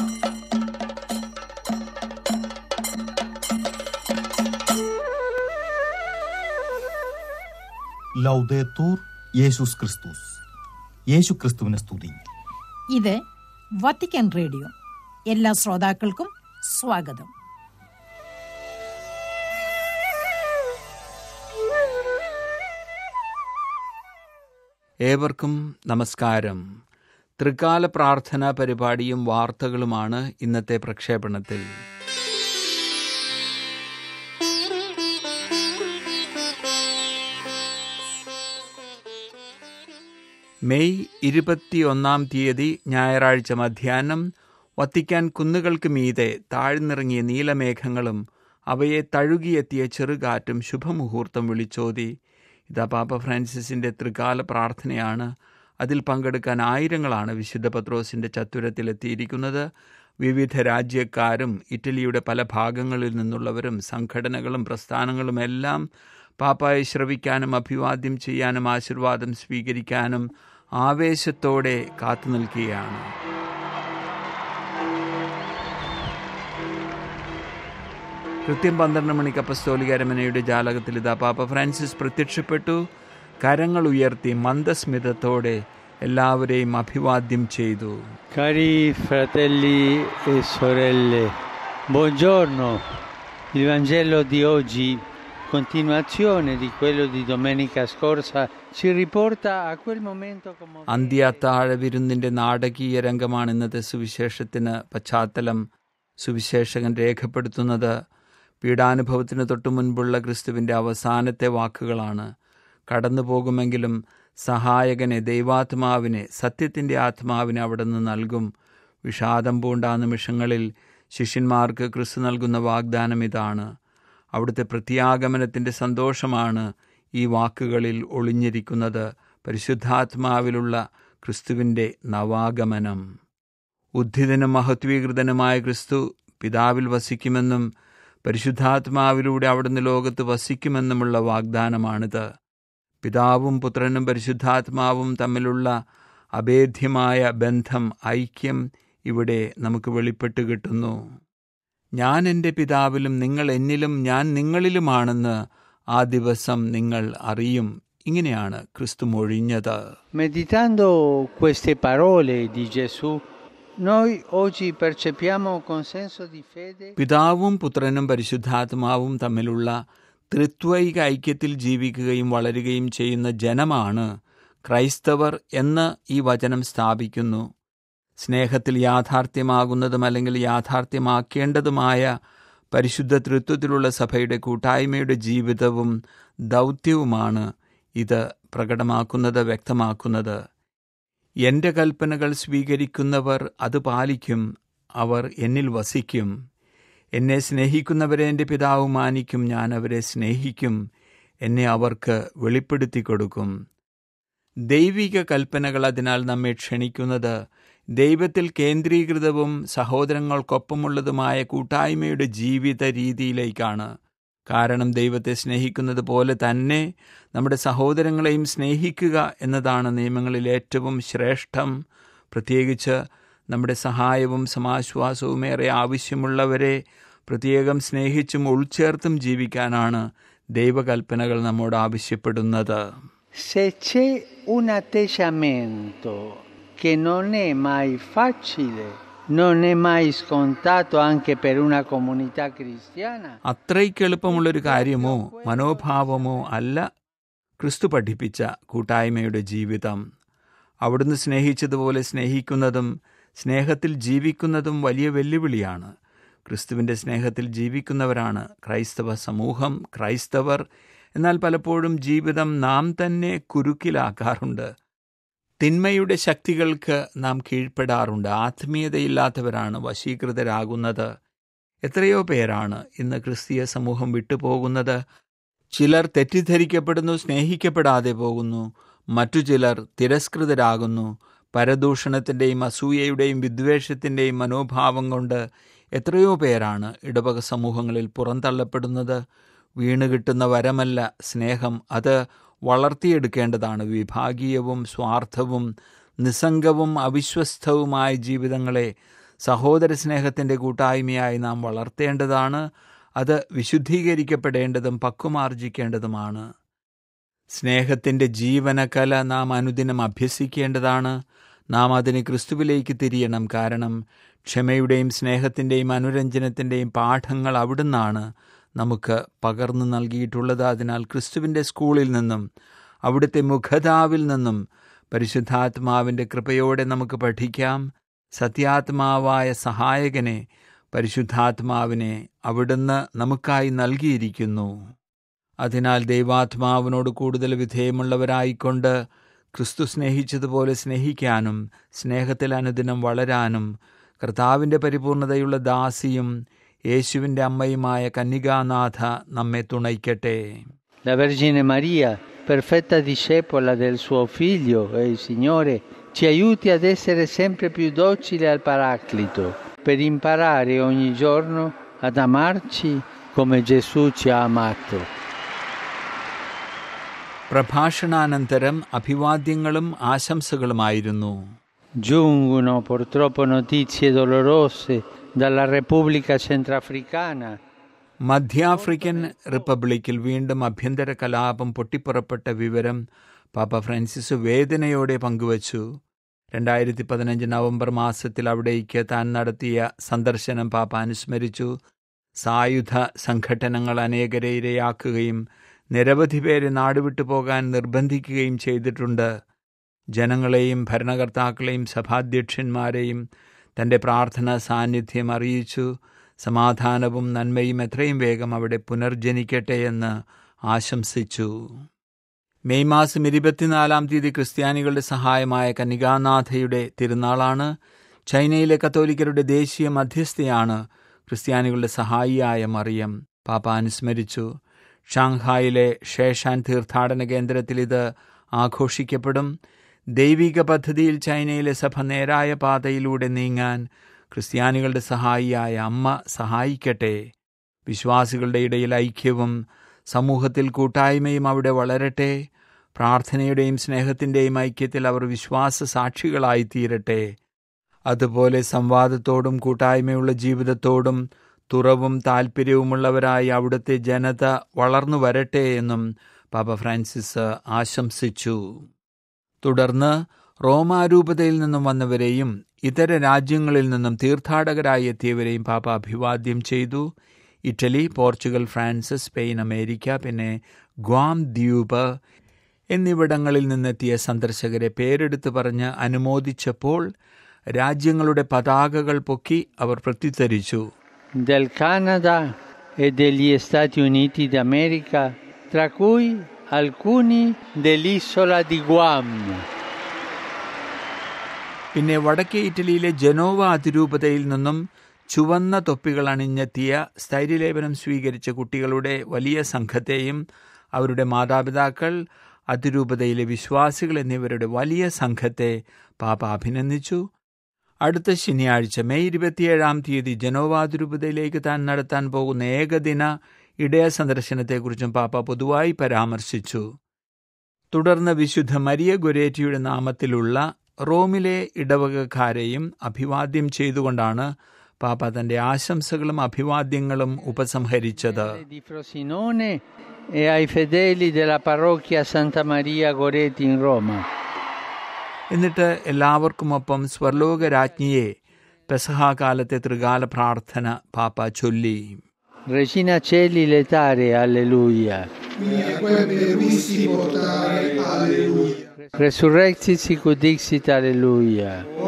ലൗദേത്തൂർ യേശുസ് ക്രിസ്തുസ് യേശു ക്രിസ്തുവിനെ സ്തുതി ഇത് വത്തിക്കാൻ റേഡിയോ എല്ലാ ശ്രോതാക്കൾക്കും സ്വാഗതം ഏവർക്കും നമസ്കാരം ത്രികാല പ്രാർത്ഥനാ പരിപാടിയും വാർത്തകളുമാണ് ഇന്നത്തെ പ്രക്ഷേപണത്തിൽ മെയ് ഇരുപത്തിയൊന്നാം തീയതി ഞായറാഴ്ച മധ്യാഹ്നം വത്തിക്കാൻ കുന്നുകൾക്ക് മീതെ താഴ്ന്നിറങ്ങിയ നീലമേഘങ്ങളും അവയെ തഴുകിയെത്തിയ ചെറുകാറ്റും ശുഭമുഹൂർത്തം വിളിച്ചോതി ഇതാ പാപ്പ ഫ്രാൻസിസിന്റെ ത്രികാല പ്രാർത്ഥനയാണ് അതിൽ പങ്കെടുക്കാൻ ആയിരങ്ങളാണ് വിശുദ്ധ പത്രോസിന്റെ ചത്തുരത്തിലെത്തിയിരിക്കുന്നത് വിവിധ രാജ്യക്കാരും ഇറ്റലിയുടെ പല ഭാഗങ്ങളിൽ നിന്നുള്ളവരും സംഘടനകളും പ്രസ്ഥാനങ്ങളും എല്ലാം പാപ്പായെ ശ്രവിക്കാനും അഭിവാദ്യം ചെയ്യാനും ആശീർവാദം സ്വീകരിക്കാനും ആവേശത്തോടെ കാത്തു നിൽക്കുകയാണ് കൃത്യം പന്ത്രണ്ട് മണിക്ക് അപ്പസ്തോലിക അരമനയുടെ ജാലകത്തിൽ ഇതാ പാപ്പ ഫ്രാൻസിസ് പ്രത്യക്ഷപ്പെട്ടു കരങ്ങൾ ഉയർത്തി മന്ദസ്മിതത്തോടെ എല്ലാവരെയും അഭിവാദ്യം ചെയ്തു Cari fratelli e sorelle, buongiorno. Il Vangelo di oggi, continuazione di quello di domenica scorsa, ci riporta a quel momento come അന്ത്യാത്താഴ വിരുന്നിന്റെ നാടകീയ രംഗമാണ് ഇന്നത്തെ സുവിശേഷത്തിന് പശ്ചാത്തലം സുവിശേഷകൻ രേഖപ്പെടുത്തുന്നത് പീഡാനുഭവത്തിന് തൊട്ടു മുൻപുള്ള ക്രിസ്തുവിന്റെ അവസാനത്തെ വാക്കുകളാണ് കടന്നു പോകുമെങ്കിലും സഹായകനെ ദൈവാത്മാവിനെ സത്യത്തിന്റെ ആത്മാവിനെ അവിടെ നിന്ന് നൽകും വിഷാദം പൂണ്ട ആ നിമിഷങ്ങളിൽ ശിഷ്യന്മാർക്ക് ക്രിസ്തു നൽകുന്ന വാഗ്ദാനം ഇതാണ് അവിടുത്തെ പ്രത്യാഗമനത്തിന്റെ സന്തോഷമാണ് ഈ വാക്കുകളിൽ ഒളിഞ്ഞിരിക്കുന്നത് പരിശുദ്ധാത്മാവിലുള്ള ക്രിസ്തുവിന്റെ നവാഗമനം ഉദ്ധിതനും മഹത്വീകൃതനുമായ ക്രിസ്തു പിതാവിൽ വസിക്കുമെന്നും പരിശുദ്ധാത്മാവിലൂടെ അവിടുന്ന് ലോകത്ത് വസിക്കുമെന്നുമുള്ള വാഗ്ദാനമാണിത് പിതാവും പുത്രനും പരിശുദ്ധാത്മാവും തമ്മിലുള്ള അഭേദ്യമായ ബന്ധം ഐക്യം ഇവിടെ നമുക്ക് വെളിപ്പെട്ട് കിട്ടുന്നു ഞാൻ എൻ്റെ പിതാവിലും നിങ്ങൾ എന്നിലും ഞാൻ നിങ്ങളിലുമാണെന്ന് ആ ദിവസം നിങ്ങൾ അറിയും ഇങ്ങനെയാണ് ക്രിസ്തു മൊഴിഞ്ഞത് Meditando queste parole di Gesù, noi oggi percepiamo con senso di fede പിതാവും പുത്രനും പരിശുദ്ധാത്മാവും തമ്മിലുള്ള ത്രിത്വൈക ഐക്യത്തിൽ ജീവിക്കുകയും വളരുകയും ചെയ്യുന്ന ജനമാണ് ക്രൈസ്തവർ എന്ന് ഈ വചനം സ്ഥാപിക്കുന്നു സ്നേഹത്തിൽ യാഥാർത്ഥ്യമാകുന്നതും അല്ലെങ്കിൽ യാഥാർത്ഥ്യമാക്കേണ്ടതുമായ പരിശുദ്ധ തൃത്വത്തിലുള്ള സഭയുടെ കൂട്ടായ്മയുടെ ജീവിതവും ദൗത്യവുമാണ് ഇത് പ്രകടമാക്കുന്നത് വ്യക്തമാക്കുന്നത് എൻ്റെ കൽപ്പനകൾ സ്വീകരിക്കുന്നവർ അത് പാലിക്കും അവർ എന്നിൽ വസിക്കും എന്നെ സ്നേഹിക്കുന്നവരെ എൻ്റെ പിതാവ് മാനിക്കും ഞാൻ അവരെ സ്നേഹിക്കും എന്നെ അവർക്ക് വെളിപ്പെടുത്തി കൊടുക്കും ദൈവിക കൽപ്പനകൾ അതിനാൽ നമ്മെ ക്ഷണിക്കുന്നത് ദൈവത്തിൽ കേന്ദ്രീകൃതവും സഹോദരങ്ങൾക്കൊപ്പമുള്ളതുമായ കൂട്ടായ്മയുടെ ജീവിത രീതിയിലേക്കാണ് കാരണം ദൈവത്തെ സ്നേഹിക്കുന്നത് പോലെ തന്നെ നമ്മുടെ സഹോദരങ്ങളെയും സ്നേഹിക്കുക എന്നതാണ് നിയമങ്ങളിൽ ഏറ്റവും ശ്രേഷ്ഠം പ്രത്യേകിച്ച് നമ്മുടെ സഹായവും സമാശ്വാസവും ഏറെ ആവശ്യമുള്ളവരെ പ്രത്യേകം സ്നേഹിച്ചും ഉൾച്ചേർത്തും ജീവിക്കാനാണ് ദൈവകൽപ്പനകൾ നമ്മോട് ആവശ്യപ്പെടുന്നത് Se c'è un atteggiamento che non è mai facile, non è mai scontato anche per una comunità cristiana, അത്രയ്ക്ക് എളുപ്പമുള്ളൊരു കാര്യമോ മനോഭാവമോ അല്ല ക്രിസ്തു പഠിപ്പിച്ച കൂട്ടായ്മയുടെ ജീവിതം അവിടുന്ന് സ്നേഹിച്ചതുപോലെ സ്നേഹിക്കുന്നതും സ്നേഹത്തിൽ ജീവിക്കുന്നതും വലിയ വെല്ലുവിളിയാണ് ക്രിസ്തുവിൻ്റെ സ്നേഹത്തിൽ ജീവിക്കുന്നവരാണ് ക്രൈസ്തവ സമൂഹം ക്രൈസ്തവർ എന്നാൽ പലപ്പോഴും ജീവിതം നാം തന്നെ കുരുക്കിലാക്കാറുണ്ട് തിന്മയുടെ ശക്തികൾക്ക് നാം കീഴ്പ്പെടാറുണ്ട് ആത്മീയതയില്ലാത്തവരാണ് വശീകൃതരാകുന്നത് എത്രയോ പേരാണ് ഇന്ന് ക്രിസ്തീയ സമൂഹം വിട്ടുപോകുന്നത് ചിലർ തെറ്റിദ്ധരിക്കപ്പെടുന്നു സ്നേഹിക്കപ്പെടാതെ പോകുന്നു മറ്റു ചിലർ തിരസ്കൃതരാകുന്നു പരദൂഷണത്തിൻ്റെയും അസൂയയുടെയും വിദ്വേഷത്തിൻ്റെയും മനോഭാവം കൊണ്ട് എത്രയോ പേരാണ് ഇടവക സമൂഹങ്ങളിൽ പുറന്തള്ളപ്പെടുന്നത് വീണുകിട്ടുന്ന വരമല്ല സ്നേഹം അത് വളർത്തിയെടുക്കേണ്ടതാണ് വിഭാഗീയവും സ്വാർത്ഥവും നിസ്സംഗവും അവിശ്വസ്തവുമായ ജീവിതങ്ങളെ സഹോദര സ്നേഹത്തിൻ്റെ കൂട്ടായ്മയായി നാം വളർത്തേണ്ടതാണ് അത് വിശുദ്ധീകരിക്കപ്പെടേണ്ടതും പക്വമാർജിക്കേണ്ടതുമാണ് സ്നേഹത്തിൻ്റെ ജീവനകല നാം അനുദിനം അഭ്യസിക്കേണ്ടതാണ് നാം അതിന് ക്രിസ്തുവിലേക്ക് തിരിയണം കാരണം ക്ഷമയുടെയും സ്നേഹത്തിൻ്റെയും അനുരഞ്ജനത്തിൻ്റെയും പാഠങ്ങൾ അവിടുന്നാണ് നമുക്ക് പകർന്നു നൽകിയിട്ടുള്ളത് അതിനാൽ ക്രിസ്തുവിൻ്റെ സ്കൂളിൽ നിന്നും അവിടുത്തെ മുഖതാവിൽ നിന്നും പരിശുദ്ധാത്മാവിൻ്റെ കൃപയോടെ നമുക്ക് പഠിക്കാം സത്യാത്മാവായ സഹായകനെ പരിശുദ്ധാത്മാവിനെ അവിടുന്ന് നമുക്കായി നൽകിയിരിക്കുന്നു അതിനാൽ ദൈവാത്മാവിനോട് കൂടുതൽ വിധേയമുള്ളവരായിക്കൊണ്ട് ക്രിസ്തു സ്നേഹിച്ചതുപോലെ സ്നേഹിക്കാനും സ്നേഹത്തിൽ അനുദിനം വളരാനും കർത്താവിൻ്റെ പരിപൂർണതയുള്ള ദാസിയും യേശുവിൻ്റെ അമ്മയുമായ കന്യകാനാഥ നമ്മെ തുണയ്ക്കട്ടെ La Vergine Maria, perfetta discepola del suo Figlio e il Signore, ci aiuti ad essere sempre più docili al Paraclito, per imparare ogni giorno ad amarci come Gesù ci ha amato. പ്രഭാഷണാനന്തരം അഭിവാദ്യങ്ങളും ആശംസകളുമായിരുന്നു Giungono purtroppo notizie dolorose dalla Repubblica Centrafricana മധ്യാഫ്രിക്കൻ റിപ്പബ്ലിക്കിൽ വീണ്ടും ആഭ്യന്തര കലാപം പൊട്ടിപ്പുറപ്പെട്ട വിവരം പാപ്പ Francis വേദനയോടെ പങ്കുവച്ചു രണ്ടായിരത്തി പതിനഞ്ച് November മാസത്തിൽ അവിടേക്ക് താൻ നടത്തിയ സന്ദർശനം പാപ്പ അനുസ്മരിച്ചു സായുധ സംഘടനകൾ അനേകരെ ഇരയാക്കുകയും നിരവധി പേരെ നാടുവിട്ടു പോകാൻ നിർബന്ധിക്കുകയും ചെയ്തിട്ടുണ്ട് ജനങ്ങളെയും ഭരണകർത്താക്കളെയും സഭാധ്യക്ഷന്മാരെയും തൻ്റെ പ്രാർത്ഥനാ സാന്നിധ്യം അറിയിച്ചു സമാധാനവും നന്മയും എത്രയും വേഗം അവിടെ പുനർജനിക്കട്ടെ എന്ന് ആശംസിച്ചു മെയ് മാസം ഇരുപത്തിനാലാം തീയതി ക്രിസ്ത്യാനികളുടെ സഹായമായ കനികാനാഥയുടെ തിരുനാളാണ് ചൈനയിലെ കത്തോലിക്കരുടെ ദേശീയ മധ്യസ്ഥയാണ് ക്രിസ്ത്യാനികളുടെ സഹായിയായ മറിയം പാപ്പ അനുസ്മരിച്ചു ഷാങ്ഹായിലെ ഷേഷാൻ തീർത്ഥാടന കേന്ദ്രത്തിൽ ഇത് ആഘോഷിക്കപ്പെടും ദൈവിക പദ്ധതിയിൽ ചൈനയിലെ സഭ നേരായ പാതയിലൂടെ നീങ്ങാൻ ക്രിസ്ത്യാനികളുടെ സഹായിയായ അമ്മ സഹായിക്കട്ടെ വിശ്വാസികളുടെ ഇടയിൽ ഐക്യവും സമൂഹത്തിൽ കൂട്ടായ്മയും അവിടെ വളരട്ടെ പ്രാർത്ഥനയുടെയും സ്നേഹത്തിൻ്റെയും ഐക്യത്തിൽ അവർ വിശ്വാസ സാക്ഷികളായി തീരട്ടെ അതുപോലെ സംവാദത്തോടും കൂട്ടായ്മയുള്ള ജീവിതത്തോടും തുറവും താൽപ്പര്യവുമുള്ളവരായി അവിടുത്തെ ജനത വളർന്നു വരട്ടെ എന്നും പാപ്പ ഫ്രാൻസിസ് ആശംസിച്ചു തുടർന്ന് റോമാരൂപതയിൽ നിന്നും വന്നവരെയും ഇതര രാജ്യങ്ങളിൽ നിന്നും തീർത്ഥാടകരായി എത്തിയവരെയും പാപ്പ അഭിവാദ്യം ചെയ്തു Italy Portugal France Spain America പിന്നെ ഗ്വാം ദ്വീപ് എന്നിവിടങ്ങളിൽ നിന്നെത്തിയ സന്ദർശകരെ പേരെടുത്ത് പറഞ്ഞ് അനുമോദിച്ചപ്പോൾ രാജ്യങ്ങളുടെ പതാകകൾ പൊക്കി അവർ പ്രത്യുത്തരിച്ചു del Canada e degli Stati Uniti d'America, tra cui alcuni dell'isola di Guam. പിന്നെ വടക്കേ ഇറ്റലിയിലെ ജനോവ അതിരൂപതയിൽ നിന്നും ചുവന്ന തൊപ്പികൾ അണിഞ്ഞെത്തിയ സ്ഥൈര്യലേപനം സ്വീകരിച്ച കുട്ടികളുടെ വലിയ സംഘത്തെയും അവരുടെ മാതാപിതാക്കൾ അതിരൂപതയിലെ വിശ്വാസികൾ എന്നിവരുടെ വലിയ സംഘത്തെ പാപ്പ അഭിനന്ദിച്ചു അടുത്ത ശനിയാഴ്ച മെയ് ഇരുപത്തിയേഴാം തീയതി ജനോവാതിരൂപതയിലേക്ക് താൻ നടത്താൻ പോകുന്ന ഏകദിന ഇടയ സന്ദർശനത്തെക്കുറിച്ചും പാപ്പ പൊതുവായി പരാമർശിച്ചു തുടർന്ന് വിശുദ്ധ മരിയ ഗൊരേറ്റിയുടെ നാമത്തിലുള്ള റോമിലെ ഇടവകക്കാരെയും അഭിവാദ്യം ചെയ്തുകൊണ്ടാണ് പാപ്പ തന്റെ ആശംസകളും അഭിവാദ്യങ്ങളും ഉപസംഹരിച്ചത് Di Frosinone e ai fedeli della parrocchia Santa Maria Goretti in Roma. എന്നിട്ട് എല്ലാവർക്കുമൊപ്പം സ്വർലോക രാജ്ഞിയെ പെസഹാകാലത്തെ ത്രികാല പ്രാർത്ഥന പാപ്പ ചൊല്ലി Regina Celi letare, alleluia. Resurrexit sic ut dixit, alleluia.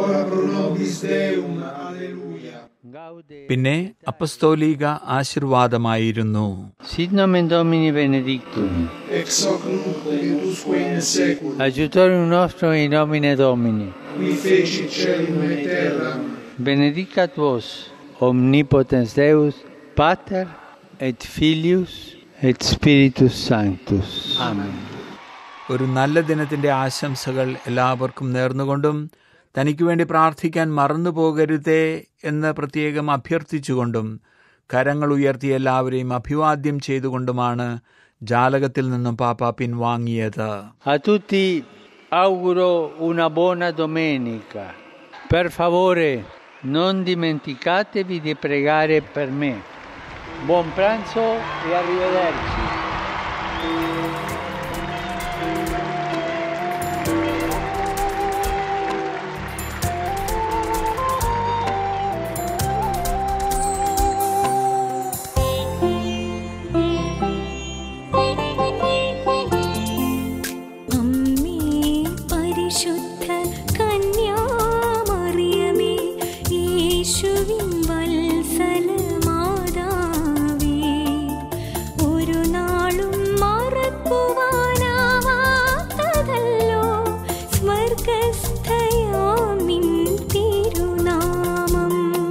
Gaude. പിന്നെ അപ്പസ്തോലിക ആശീർവാദമായിരുന്നു Sit nomen Domini benedictum. ex hoc nunc et usque in seculum, Aiutorium nostrum in nomine Domini. qui fecit celum et terram, Benedicat vos, omnipotens Deus, Pater et Filius et Spiritus Sanctus. Amen. ഒരു നല്ല ദിനത്തിന്റെ ആശംസകൾ എല്ലാവർക്കും നേർന്നുകൊണ്ടും തനിക്ക് വേണ്ടി പ്രാർത്ഥിക്കാൻ മറന്നു പോകരുതേ എന്ന് പ്രത്യേകം അഭ്യർത്ഥിച്ചുകൊണ്ടും കരങ്ങൾ ഉയർത്തി എല്ലാവരെയും അഭിവാദ്യം ചെയ്തുകൊണ്ടുമാണ് ജാലകത്തിൽ നിന്നും പാപ്പ പിൻവാങ്ങിയത് A tutti auguro una buona domenica. Per favore, non dimenticatevi di pregare per me. Buon pranzo e arrivederci. അമ്മേ പരിശുദ്ധ കന്യാമറിയമേ യേശുവിൻ വത്സല മാതാവേ ഒരു നാളും മറക്കുവാനാവാത്തതല്ലോ സ്വർഗസ്ഥയാം നിൻ തിരുനാമം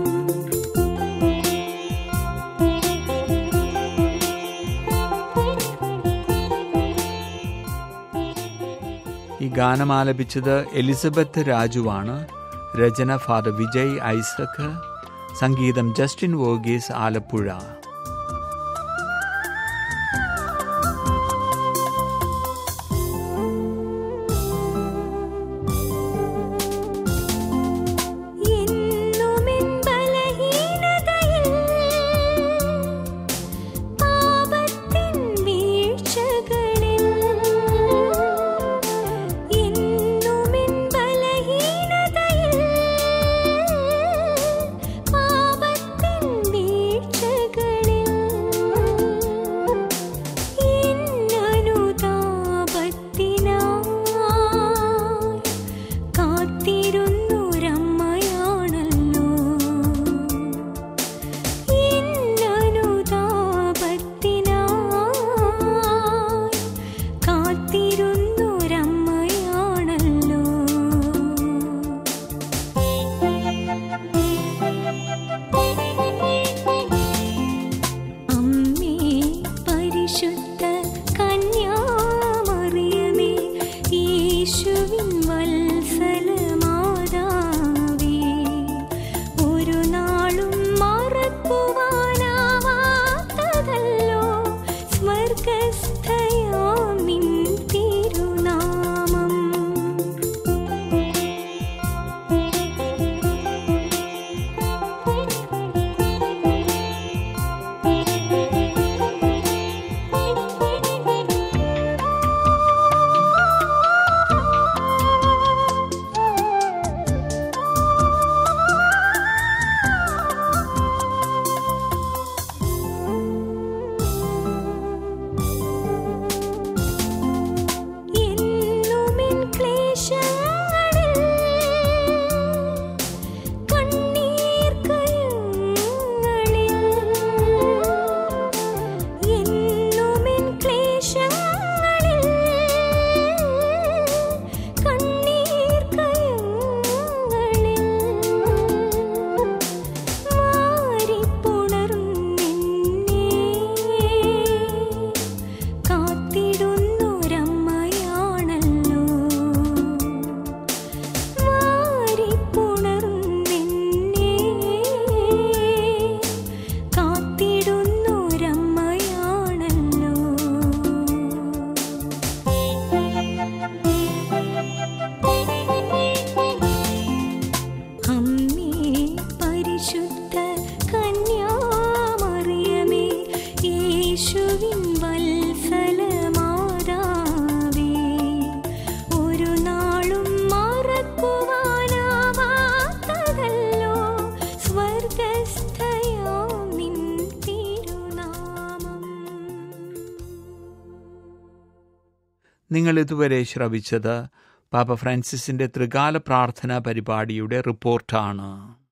ഈ ഗാനം ആലപിച്ചത് എലിസബത്ത് രാജുവാണ് രചന ഫാദർ വിജയ് ഐസക് സംഗീതം ജസ്റ്റിൻ വോഗീസ് ആലപ്പുഴ എന്നുമെൻ ബലഹീനതയിൽ പാപത്തിൻ വീഴ്ചകളിൽ എന്നുമെൻ ബലഹീനതയിൽ പാപത്തിൻ വീഴ്ചകളിൽ എന്നനുതാപത്തിനായി കാത്തിരുന്നൊരമ്മയാണല്ലോ എന്നനുതാപത്തിനായി കാത്തിരുന്നൊരമ്മയാണല്ലോ അമ്മേ പരിശുദ്ധ കന്യാമറിയമേ യേശുവിൻ വത്സല മാതാവേ ഒരു നാളും മറക്കുവാനാവാത്തതല്ലോ സ്വർഗസ്ഥയാം നിൻ തിരുനാമം എന്നുമെൻ ക്ലേശങ്ങളിൽ കണ്ണീർ കയങ്ങളിൽ എന്നുമെൻ ക്ലേശങ്ങളിൽ കണ്ണീർ കയങ്ങളിൽ വാരിപ്പുണർന്നെന്നെ കാത്തിടുന്നൊരമ്മയാണല്ലോ വാരിപ്പുണർന്നെന്നെ കാത്തിടുന്നൊരമ്മയാണല്ലോ അമ്മേ പരിശുദ്ധ കന്യാമറിയമേ യേശുവിൻ വത്സല മാതാവേ ഒരു നാളും മറക്കുവാനാവാത്തതല്ലോ സ്വർഗസ്ഥയാം നിൻ തിരുനാമം നിങ്ങൾ ഇതുവരെ ശ്രവിച്ചത് പാപ്പ ഫ്രാൻസിസിന്റെ ത്രികാല പ്രാർത്ഥനാ പരിപാടിയുടെ റിപ്പോർട്ടാണ്